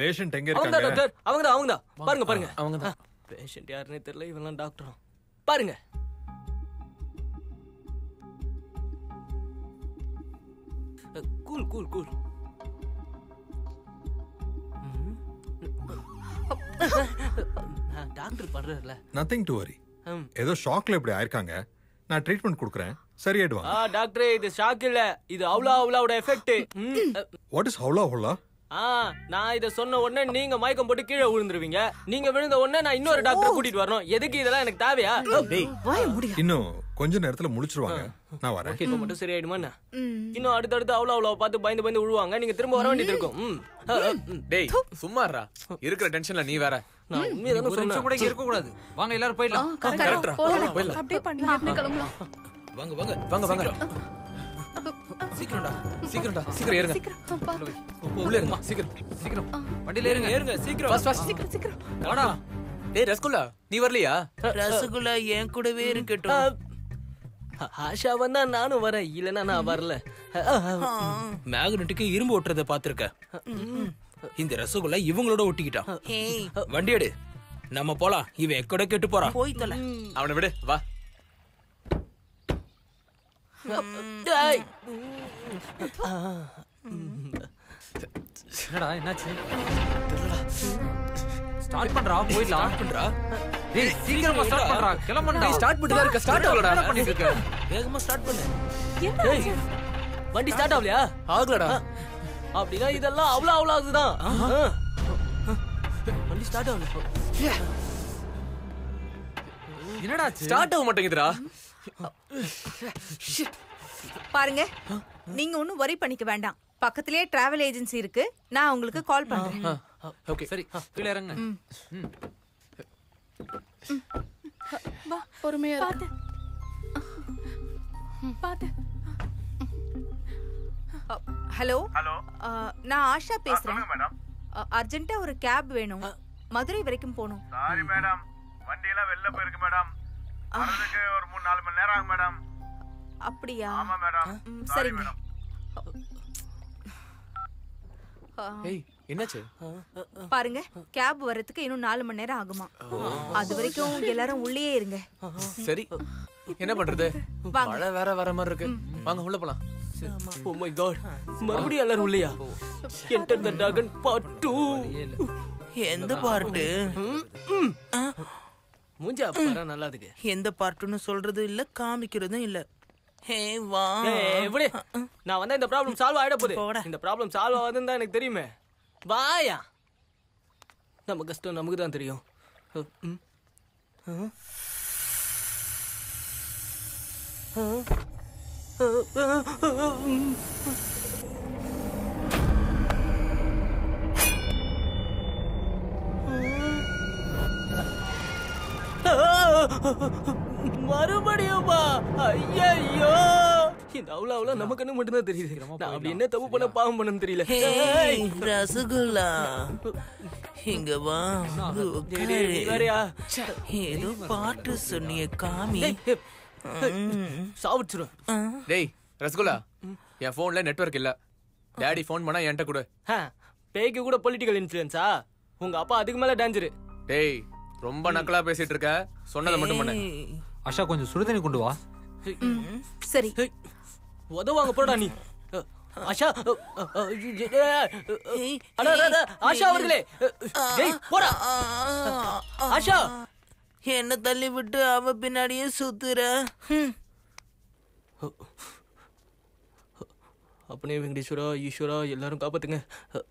Patient எங்க அவங்க தான் இருக்காங்க டாக்டர் அவங்க தான் அவங்க தான் பாருங்க பாருங்க அவங்க தான் பேஷண்ட் யாருன்னே தெரியல இவெல்லாம் டாக்டரும் பாருங்க கூல் கூல் கூல் டாக்டர் பண்றாருல நத்திங் டு வரி ம். ஏதோ ஷாக்ல இப்படி ஆயிருக்காங்க நான் ட்ரீட்மெண்ட் கொடுக்குறேன் சரியாயிடுவாங்க ஆ டாக்டரே இது ஷாக் இல்ல இது அவ்வளோ அவ்வளோட எஃபெக்ட் வாட் இஸ் ஹவுலா ஹவுலா ஆ நான் இத சொன்ன உடனே நீங்க மயக்கம் போட்டு கீழே விழுந்துருவீங்க நீங்க விழுந்த உடனே நான் இன்னொரு டாக்டர் கூட்டிட்டு வரணும் எதுக்கு இதெல்லாம் எனக்கு தேவையா டேய் வாய முடியா இன்னும் கொஞ்ச நேரத்துல முழிச்சிருவாங்க நான் வரேன் இப்ப மட்டும் சரியாயிடுமா என்ன? இன்னும் அடுத்தடுத்து அவ்வளோ அவ்வளோ பார்த்து பயந்து பயந்து விழுவாங்க நீங்க திரும்ப வர வேண்டியது இருக்கும் ம். ஆ, ஆ, ம். டேய் சும்மாறா இருக்கிற டென்ஷன்ல நீ வேற நான் உண்மையை தானே ஒரு நிமிஷம் சொன்னேன் கூட இங்க இருக்க கூடாது வாங்க எல்லாரும் போயிடலாம் கரெக்டா போயிடலாம் அப்படியே பண்ணலாம் கிளம்பலாம் வாங்க வாங்க வாங்க வாங்க சீக்கிரம்டா சீக்கிரம்டா சீக்கிரம் ஏறுங்க சீக்கிரம் பா. உள்ள இருங்க சீக்கிரம் சீக்கிரம் வண்டியில ஏறுங்க ஏறுங்க சீக்கிரம் ஃபாஸ்ட் ஃபாஸ்ட் சீக்கிரம் சீக்கிரம் வாடா டேய் ரஸ்குல்லா நீ வரலையா ரசகுல்லா என் கூடவே இருக்கட்டும் ஆ, ஆஷா வந்தா நானும் வரேன் இல்லைன்னா நான் வரல ஆ, ஆ, மேக்னெட்டுக்கு இரும்பு ஒட்டுறத பாத்திருக்க இந்த ரசகுல்லா இவங்களோட ஒட்டிக்கிட்டான் ஹேய் வண்டி எடு நம்ம போலாம் இவன் எக்கட கெட்டு போறான் போய் தொலை அவனை விடு வா டேய். என்னடா என்னாச்சு ஸ்டார்ட் பண்றா போயிடலாம் பண்றா டேய் சீக்கிரமா ஸ்டார்ட் பண்றா கிளம்புடா நீ ஸ்டார்ட் பண்ணிட்டு தான் இருக்க ஸ்டார்ட் ஆகலடா என்ன பண்ணிட்டு இருக்க வேகமா ஸ்டார்ட் பண்ணு டேய். வண்டி ஸ்டார்ட் ஆகலையா ஆகலடா அப்படின்னா இதெல்லாம் அவ்வளோ அவ்வளோ ஆகுதுதான் ஆ. வண்டி ஸ்டார்ட் ஆகல என்னடா ஆச்சு ஸ்டார்ட் ஆக மாட்டேங்குதுடா பாருங்க நீங்க ஒண்ணும் வரி பண்ணிக்க வேண்டாம் பக்கத்திலேயே டிராவல் ஏஜென்சி இருக்கு நான் உங்களுக்கு கால் பண்றேன் ஓகே சரி கீழ இறங்க வா பொறுமையா பாத்து பாத்து ஹலோ ஹலோ நான் ஆஷா பேசுறேன் மேடம் அர்ஜென்ட்டா ஒரு கேப் வேணும் மதுரை வரைக்கும் போகணும் சாரி மேடம் வண்டியெல்லாம் வெளில போயிருக்கு மேடம் வரதுக்கு ஒரு மூணு நாலு மணி நேரம் ஆகும் மேடம் அப்படியா ஆமா மேடம் ம், சாரி சரிங்க மேடம் ஆ, ஏய் என்னாச்சு பாருங்க கேப் வர்றதுக்கு இன்னும் நாலு மணி நேரம் ஆகுமா அது வரைக்கும் எல்லாரும் உள்ளேயே இருங்க சரி என்ன பண்றது வாங்க. மழை வேற வர மாதிரி இருக்கு வாங்க உள்ள போலாம் ஓ மை காட் மறுபடியும் எல்லாரும் இல்லையா என்டர் த டாகன் பார்ட் 2 எந்த பார்ட்டு மூஞ்சா பாரு நல்லா இருக்கு எந்த பார்ட்டுன்னு சொல்றது இல்ல காமிக்கிறதும் இல்ல ஹே வா ஏய், விடு. நான் வந்தா இந்த ப்ராப்ளம் சால்வ் ஆயிட போகுது போடா. இந்த ப்ராப்ளம் சால்வ் ஆகுதுன்னு தான் எனக்கு தெரியுமே வாயா நம்ம கஷ்டம் நமக்கு தான் தெரியும் ம். ஆ? ஆ? மறுபடியுமா ஐயோ இந்த அவ்வளோ அவ்வளோ நம்ம கண்ணு மட்டும்தான் தெரியுது நான் அப்படி என்ன தப்பு பண்ண பாவம் பண்ணன்னு தெரியல ஏய். ரசகுல்லா இங்க வா வந்து டேய், டேய், நீ உட்காரு. வேறயா? ஏதோ பாட்டு சொன்னிய காமி ஏய், ஏய், சாவடிச்சிரும் டேய் ரசகுல்லா என் போன்ல நெட்வொர்க் இல்ல டாடி ஃபோன் பண்ணா என்கிட்ட கொடு ஆ, பேய்க்கு கூட பொலிட்டிக்கல் இன்ஃப்ளூயன்ஸா உங்க அப்பா அதுக்கு மேல டேஞ்சரு டேய் ரொம்ப நக்கலா பேசிட்டு இருக்க சொன்னதை மட்டும் பண்ணு ஆஷா கொஞ்சம் சுடுதண்ணி கொண்டு வா சரி ஏய், உதவாங்க போடா நீ அ, ஆஷா அ, அ, அ, ஏய், அட, அட, அட, ஆஷா அவர்களே அ, ஏய், போடா ஆஷா என்ன தள்ளி விட்டு அவ பின்னாடியே சுத்துற ஹம். அப்பனே வெங்கடேஸ்வரா ஈஸ்வரா எல்லாரும் காப்பாத்துங்க அ,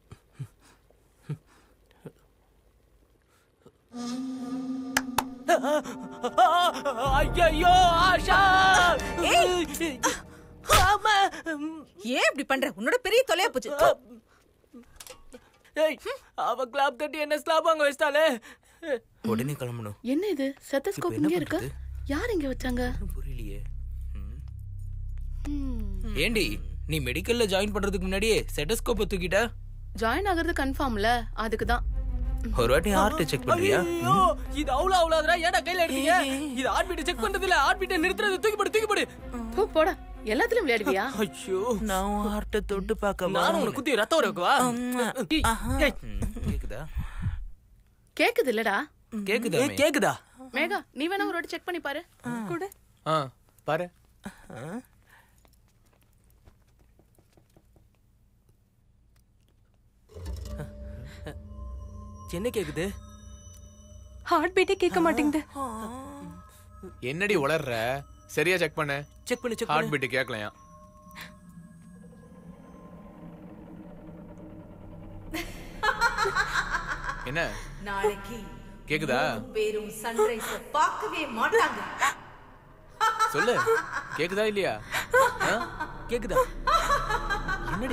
ஐயோ ஆஷா ஆமா. ஏன் இப்படி பண்ற உன்னோட பெரிய தொலையா போச்சு ஏய், அவ கிளாப் தட்டி என்ன ஸ்லாப் அங்க வச்சிட்டாலே உடனே கிளம்பணும் என்ன இது செத்தஸ்கோப் என்ன இங்க இருக்கு பண்றது? யார் இங்க வச்சாங்க புரியலையே ம். ம். ஏண்டி நீ மெடிக்கல்ல ஜாயின் பண்றதுக்கு முன்னாடியே செட்டஸ்கோப்பை தூக்கிட்ட ஜாயின் ஆகுறது கன்ஃபார்ம்ல அதுக்கு தான் ஒரு வாட்டி ஹார்ட் செக் பண்றியா ஐயோ இது அவ்வளவு அவ்வளவுதா ஏடா கையில எடுத்தீங்க இது ஹார்ட் பீட் செக் பண்றது இல்ல ஹார்ட் பீட் நிறுத்துறது தூக்கி போடு தூக்கி போடு போ போடா எல்லாத்துலயும் விளையாடுவியா ஐயோ நான் ஹார்ட்ட தொட்டு பார்க்க நானும் உனக்கு குத்தி ரத்தம் இருக்கவா கேக்குதா கேக்குது இல்லடா கேக்குதா ஏய், கேக்குதா மேகா நீ வேணா ஒரு வாட்டி செக் பண்ணி பாரு கூட ஆ பாரு என்ன கேக்குது ஹார்ட் பீட்டே கேட்க மாட்டேங்குது என்னடி உளர்ற சரியா செக் பண்ணு செக் பண்ணி செக் ஹார்ட் பண்ணி பீட் கேட்கலையா என்ன நாளைக்கு கேக்குதா பேரும் சன்ரைஸ் பார்க்கவே மாட்டாங்க சொல்லு கேக்குதா இல்லையா ஆ? கேக்குதா என்னடி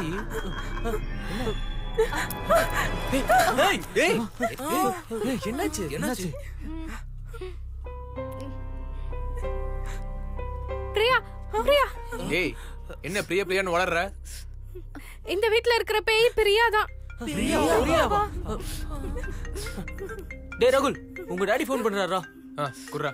ஏய் ஏய் ஏய், என்னாச்சு என்னாச்சு பிரியா பிரியா ஏய் என்ன பிரியா பிரியான்னு வளர்ற இந்த வீட்ல இருக்கிற பேய் பிரியா தான் பிரியா பிரியாவா டேய் ரகுல் உங்க டாடி ஃபோன் பண்றாரா ஆ குர்ரா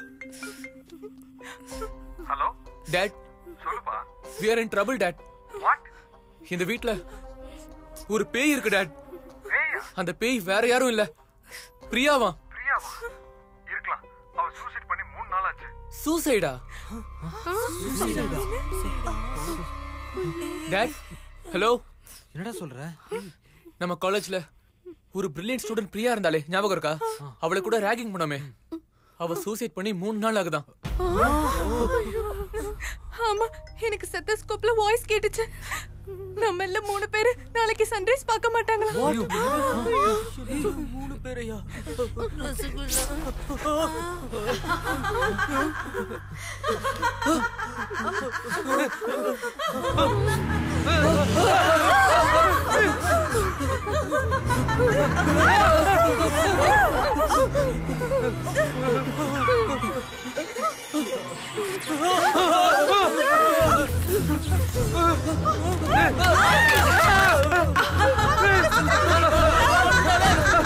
ஹலோ டாட் சொல்லுப்பா we are in trouble dad what இந்த வீட்ல ஒரு பேய் இருக்கு டாட் பேயா அந்த பேய் வேற யாரும் இல்ல பிரியாவா பிரியாவா இருக்கலாம் அவ சூசைட் பண்ணி மூணு நாள் ஆச்சு சூசைடா டாட் ஹலோ என்னடா சொல்ற நம்ம காலேஜ்ல ஒரு பிரில்லியன்ட் ஸ்டூடெண்ட் பிரியா இருந்தாலே ஞாபகம் இருக்கா அவளை கூட ரேகிங் பண்ணோமே அவ சூசைட் பண்ணி மூணு நாள் ஆகுதான் ஆமா எனக்கு செத்தஸ்கோப்ல வாய்ஸ் கேட்டுச்சு நம்ம எல்லாம் மூணு பேரு நாளைக்கு சன்ரைஸ் பார்க்க மாட்டாங்களா மூணு பேரையா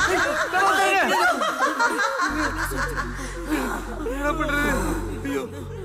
என்ன பண்றது ஐயோ